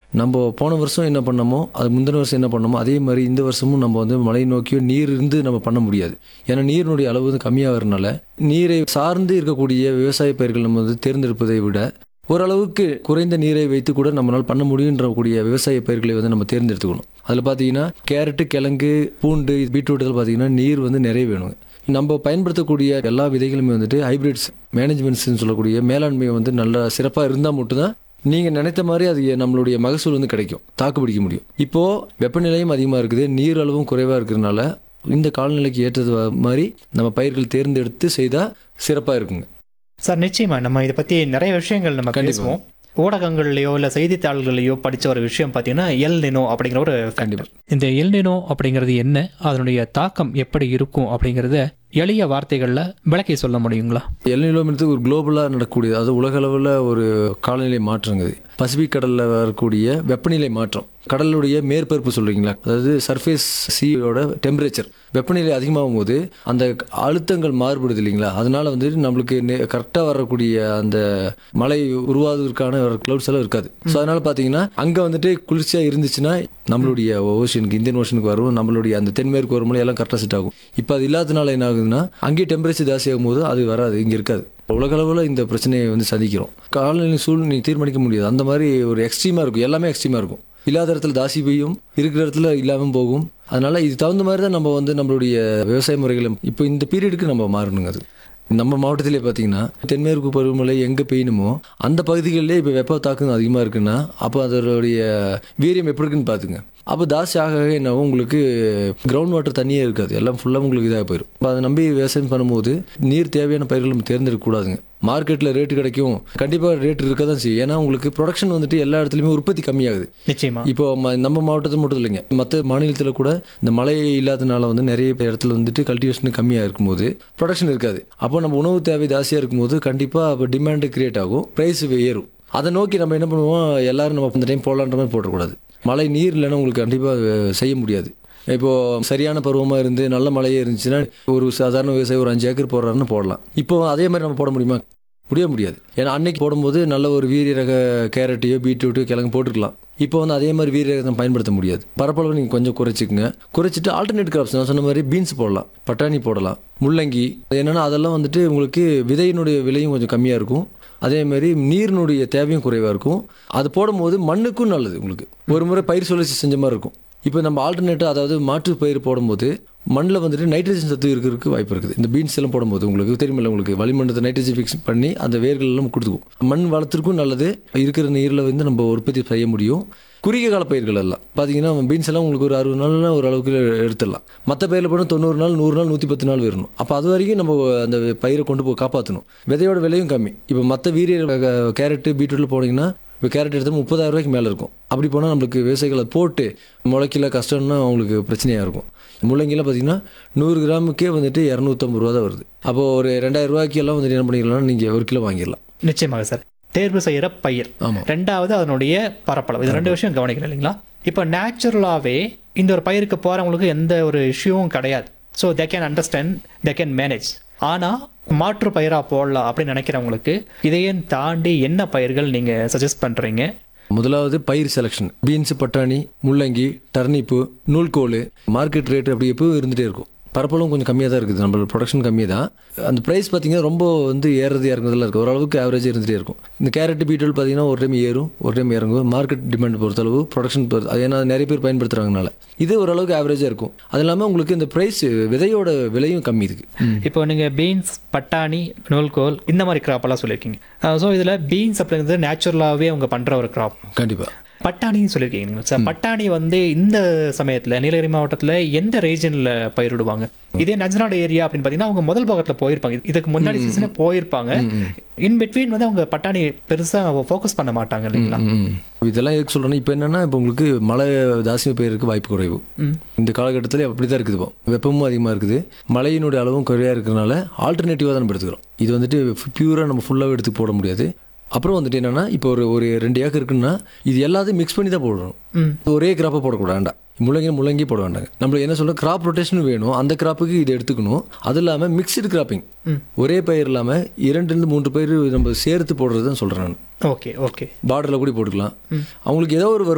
நம்ம போன வருஷம் என்ன பண்ணோமோ அது முந்தின வருஷம் என்ன பண்ணோமோ அதே மாதிரி இந்த வருஷமும் நம்ம வந்து மழை நோக்கியோ நீர் இருந்து நம்ம பண்ண முடியாது ஏன்னா நீரினுடைய அளவு வந்து கம்மியாகிறதுனால நீரை சார்ந்து இருக்கக்கூடிய விவசாய பயிர்கள் நம்ம வந்து தேர்ந்தெடுப்பதை விட ஓரளவுக்கு குறைந்த நீரை வைத்து கூட நம்மளால் பண்ண முடியுன்ற கூடிய விவசாய பயிர்களை வந்து நம்ம தேர்ந்தெடுத்துக்கணும் அதில் பார்த்தீங்கன்னா கேரட்டு கிழங்கு பூண்டு பீட்ரூட் இதில் பார்த்தீங்கன்னா நீர் வந்து நிறைய வேணுங்க நம்ம பயன்படுத்தக்கூடிய எல்லா விதைகளுமே வந்துட்டு ஹைபிரிட்ஸ் மேனேஜ்மெண்ட்ஸ்னு சொல்லக்கூடிய மேலாண்மை வந்து நல்லா சிறப்பாக இருந்தால் மட்டும்தான் நீங்கள் நினைத்த மாதிரி அது நம்மளுடைய மகசூல் வந்து கிடைக்கும் தாக்கு பிடிக்க முடியும் இப்போது வெப்பநிலையும் அதிகமாக இருக்குது நீர் அளவும் குறைவாக இருக்கிறதுனால இந்த காலநிலைக்கு ஏற்றது மாதிரி நம்ம பயிர்கள் தேர்ந்தெடுத்து செய்தால் சிறப்பாக இருக்குங்க சார் நிச்சயமா நம்ம இதை பற்றி நிறைய விஷயங்கள் நம்ம கண்டிப்பா. பேசுவோம் ஊடகங்கள்லையோ இல்லை செய்தித்தாள்கள்லையோ படிச்ச ஒரு விஷயம் பார்த்தீங்கன்னா எல் நினோ அப்படிங்கிற ஒரு கண்டிப்பா. factor. இந்த எல் நினோ அப்படிங்கிறது என்ன அதனுடைய தாக்கம் எப்படி இருக்கும் அப்படிங்கிறத எளிய வார்த்தைகளில் விளக்கி சொல்ல முடியுங்களா எல்நிலோமினத்து ஒரு குளோபலாக நடக்கக்கூடியது அது உலக அளவில் ஒரு காலநிலை மாற்றங்க இது பசிபிக் கடலில் வரக்கூடிய வெப்பநிலை மாற்றம் கடலுடைய மேற்பரப்பு சொல்றீங்களா அதாவது சர்ஃபேஸ் சீயோட டெம்பரேச்சர் வெப்பநிலை அதிகமாகும் போது அந்த அழுத்தங்கள் மாறுபடுது இல்லைங்களா அதனால வந்து நம்மளுக்கு கரெக்டாக வரக்கூடிய அந்த மழை உருவாவதற்கான கிளவுட்ஸ் எல்லாம் இருக்காது ஸோ அதனால பார்த்தீங்கன்னா அங்கே வந்துட்டு குளிர்ச்சியாக இருந்துச்சுன்னா நம்மளுடைய ஓஷனுக்கு இந்தியன் ஓஷனுக்கு வரும் நம்மளுடைய அந்த தென்மேற்கு வரும்போது எல்லாம் கரெக்டாக செட் ஆகும் இப்போ அது இல்லாதனால என்ன ஆகுதுன்னா அங்கேயே டெம்பரேச்சர் ஜாஸ்தி ஆகும்போது அது வராது இங்கே இருக்காது உலக அளவில் இந்த பிரச்சனையை வந்து சந்திக்கிறோம் காலநிலை சூழ்நிலை தீர்மானிக்க முடியாது அந்த மாதிரி ஒரு எக்ஸ்ட்ரீமாக இருக்கும் எல்லாமே எக்ஸ்ட்ரீமாக இருக்கும் இல்லாத இடத்துல தாசி பெய்யும் இருக்கிற இடத்துல இல்லாமல் போகும் அதனால இது தகுந்த மாதிரி தான் நம்ம வந்து நம்மளுடைய விவசாய முறைகளை இப்போ இந்த பீரியடுக்கு நம்ம மாறணுங்க அது நம்ம மாவட்டத்திலே பார்த்தீங்கன்னா தென்மேற்கு பருவமழை எங்கே பெய்யணுமோ அந்த பகுதிகளிலே இப்போ வெப்ப தாக்கம் அதிகமாக இருக்குன்னா அப்போ அதனுடைய வீரியம் எப்படி இருக்குன்னு பார்த்துங்க அப்போ தாசி ஆக ஆக என்ன உங்களுக்கு கிரவுண்ட் வாட்டர் தண்ணியே இருக்காது எல்லாம் ஃபுல்லாக உங்களுக்கு இதாக போயிடும் அப்போ அதை நம்பி விவசாயம் பண்ணும்போது நீர் தேவையான பயிர்கள் நம்ம தேர்ந்தெடுக்க கூடாதுங்க மார்க்கெட்டில் ரேட்டு கிடைக்கும் கண்டிப்பாக ரேட் இருக்க தான் செய்யும் ஏன்னா உங்களுக்கு ப்ரொடக்ஷன் வந்துட்டு எல்லா இடத்துலையுமே உற்பத்தி கம்மியாகுது நிச்சயமா இப்போ ம- நம்ம மாவட்டத்தில் மட்டும் இல்லைங்க மற்ற மாநிலத்தில் கூட இந்த மழை இல்லாதனால வந்து நிறைய இடத்துல வந்துட்டு கல்டிவேஷன் கம்மியாக இருக்கும்போது ப்ரொடக்ஷன் இருக்காது அப்போ நம்ம உணவு தேவை ஜாஸ்தியாக இருக்கும்போது கண்டிப்பாக அப்போ டிமாண்டு கிரியேட் ஆகும் ப்ரைஸ் ஏறும் அதை நோக்கி நம்ம என்ன பண்ணுவோம் எல்லாரும் நம்ம இந்த டைம் போடலான்ற மாதிரி போடக்கூடாது மழை நீர் இல்லைன்னா உங்களுக்கு கண்டிப்பாக செய்ய முடியாது இப்போ சரியான பருவமாக இருந்து நல்ல மழையே இருந்துச்சுன்னா ஒரு சாதாரண விவசாயி ஒரு அஞ்சு ஏக்கர் போடுறாருன்னு போடலாம் இப்போ அதே மாதிரி நம்ம போட முடியுமா முடிய முடியாது ஏன்னா அன்னைக்கு போடும்போது நல்ல ஒரு வீரிய ரக கேரட்டையோ பீட்ரூட்டோ கிழங்கு போட்டுருக்கலாம் இப்போ வந்து அதே மாதிரி வீரிய ரகம் பயன்படுத்த முடியாது பரப்பளவு நீங்கள் கொஞ்சம் குறைச்சிக்கங்க குறைச்சிட்டு ஆல்டர்னேட் கிராப்ஸ் நான் சொன்ன மாதிரி பீன்ஸ் போடலாம் பட்டாணி போடலாம் முள்ளங்கி என்னென்னா அதெல்லாம் வந்துட்டு உங்களுக்கு விதையினுடைய விலையும் கொஞ்சம் கம்மியாக இருக்கும் அதே மாதிரி நீரினுடைய தேவையும் குறைவாக இருக்கும் அது போடும்போது மண்ணுக்கும் நல்லது உங்களுக்கு ஒரு முறை பயிர் சுழற்சி செஞ்ச மாதிரி இருக்கும் இப்போ நம்ம ஆல்டர்னேட்டாக அதாவது மாற்று பயிர் போடும்போது மண்ணில் வந்துட்டு நைட்ரஜன் சத்து இருக்கிறதுக்கு வாய்ப்பு இருக்குது இந்த பீன்ஸ் எல்லாம் போடும்போது உங்களுக்கு தெரியுமில்ல உங்களுக்கு வளிமண்டலத்தை நைட்ரஜன் ஃபிக்ஸ் பண்ணி அந்த வேர்கள் எல்லாம் கொடுத்துக்கும் மண் வளத்திற்கும் நல்லது இருக்கிற நீரில் வந்து நம்ம உற்பத்தி செய்ய முடியும் குறுகிய கால பயிர்கள் எல்லாம் பார்த்தீங்கன்னா பீன்ஸ் எல்லாம் உங்களுக்கு ஒரு அறுபது நாள்னா ஒரு அளவுக்கு எடுத்துடலாம் மற்ற பயிரில் போனால் தொண்ணூறு நாள் நூறு நாள் நூற்றி பத்து நாள் வரணும் அப்போ அது வரைக்கும் நம்ம அந்த பயிரை கொண்டு போய் காப்பாற்றணும் விதையோட விலையும் கம்மி இப்போ மற்ற வீரிய ரக கேரட்டு பீட்ரூட்டில் போனீங்கன்னா இப்போ கேரட் எடுத்தால் முப்பதாயிரம் ரூபாய்க்கு மேலே இருக்கும் அப்படி போனால் நம்மளுக்கு விவசாயிகளை போட்டு முளைக்கல கஷ்டம்னா அவங்களுக்கு பிரச்சனையாக இருக்கும் முள்ளங்கிலாம் பார்த்தீங்கன்னா நூறு கிராமுக்கே வந்துட்டு இரநூத்தம்பது ரூபா தான் வருது அப்போ ஒரு ரெண்டாயிரம் ரூபாய்க்கு எல்லாம் வந்துட்டு என்ன பண்ணிக்கலாம்னா நீங்கள் ஒரு கிலோ வாங்கிடலாம் நிச்சயமாக சார் தேர்வு செய்யற பயிர் ஆமாம் ரெண்டாவது அதனுடைய பரப்பளவு இது ரெண்டு விஷயம் கவனிக்கணும் இல்லைங்களா இப்போ நேச்சுரலாகவே இந்த ஒரு பயிருக்கு போகிறவங்களுக்கு எந்த ஒரு இஷ்யூவும் கிடையாது so they can understand they can manage ஆனால் மாற்று பயிராக போடலாம் அப்படின்னு நினைக்கிறவங்களுக்கு இதையும் தாண்டி என்ன பயிர்கள் நீங்கள் சஜஸ்ட் பண்ணுறீங்க முதலாவது பயிர் செலெக்ஷன் பீன்ஸ் பட்டாணி முள்ளங்கி டர்னிப்பு நூல்கோல் மார்க்கெட் ரேட் அப்படி எப்பவும் இருந்துகிட்டே இருக்கும் பரப்பளவும் கொஞ்சம் கம்மியாக தான் இருக்குது நம்மளோட ப்ரொடக்ஷன் கம்மி தான் அந்த ப்ரைஸ் பார்த்தீங்கன்னா ரொம்ப வந்து ஏறது இறங்குறதுல இருக்குது ஓரளவுக்கு ஆவரேஜ் இருந்துகிட்டே இருக்கும் இந்த கேரட் பீட்ரூட் பார்த்தீங்கன்னா ஒரு டைம் ஏறும் ஒரு டைம் இறங்கும் மார்க்கெட் டிமாண்ட் பொறுத்தளவு ப்ரொடக்ஷன் பொறுத்து அது ஏன்னா நிறைய பேர் பயன்படுத்துறாங்கனால இது ஓரளவுக்கு ஆவரேஜாக இருக்கும் அது இல்லாமல் உங்களுக்கு இந்த ப்ரைஸ் விதையோட விலையும் கம்மி இருக்கு இப்போ நீங்கள் பீன்ஸ் பட்டாணி நூல்கோல் இந்த மாதிரி crop எல்லாம் சொல்லியிருக்கீங்க ஸோ இதில் பீன்ஸ் அப்படிங்கிறது நேச்சுரலாகவே அவங்க பண்ணுற ஒரு crop கண்டிப்பாக பட்டாணின்னு சொல்லியிருக்கீங்க சார் பட்டாணி வந்து இந்த சமயத்தில் நீலகிரி மாவட்டத்தில் எந்த ரீஜனில் பயிரிடுவாங்க இதே நஞ்சநாடு ஏரியா அப்படின்னு பார்த்தீங்கன்னா அவங்க முதல் பாகத்தில் போயிருப்பாங்க இதுக்கு முன்னாடி சீசனே போயிருப்பாங்க இன் பிட்வீன் வந்து அவங்க பட்டாணி பெருசாக ஃபோக்கஸ் பண்ண மாட்டாங்க இல்லைங்களா ம். இதெல்லாம் எதுக்கு சொல்கிறேன்னா இப்போ என்னென்னா இப்போ உங்களுக்கு மழை ஜாஸ்தி பெய்யறதுக்கு வாய்ப்பு குறைவு ம். இந்த காலகட்டத்தில் அப்படி தான் இருக்குது இப்போ வெப்பமும் அதிகமாக இருக்குது மழையினுடைய அளவும் குறையாக இருக்கிறனால ஆல்டர்னேட்டிவாக தான் நம்ம எடுத்துக்கிறோம் இது வந்துட்டு பியூராக நம்ம ஃபுல்லாகவே எடுத்து போட முடியாது அப்புறம் வந்துட்டு என்னென்னா இப்போ ஒரு ஒரு ரெண்டு ஏக்கர் இருக்குன்னா இது எல்லாத்தையும் மிக்ஸ் பண்ணி தான் போடணும் ம் ஒரே கிராப்பை போடக்கூடாது வேண்டாம் முள்ளங்கி முள்ளங்கி போட வேண்டாங்க நம்மளுக்கு என்ன சொல்ல கிராப் ரொட்டேஷன் வேணும் அந்த கிராப்புக்கு இது எடுத்துக்கணும் அது இல்லாமல் மிக்சடு கிராப்பிங் ம். ஒரே பயிர் இல்லாமல் இரண்டுலேருந்து மூன்று பயிர் நம்ம சேர்த்து போடுறது தான் சொல்கிறேன் நான் ஓகே ஓகே பார்டரில் கூட போட்டுக்கலாம் அவங்களுக்கு ஏதோ ஒரு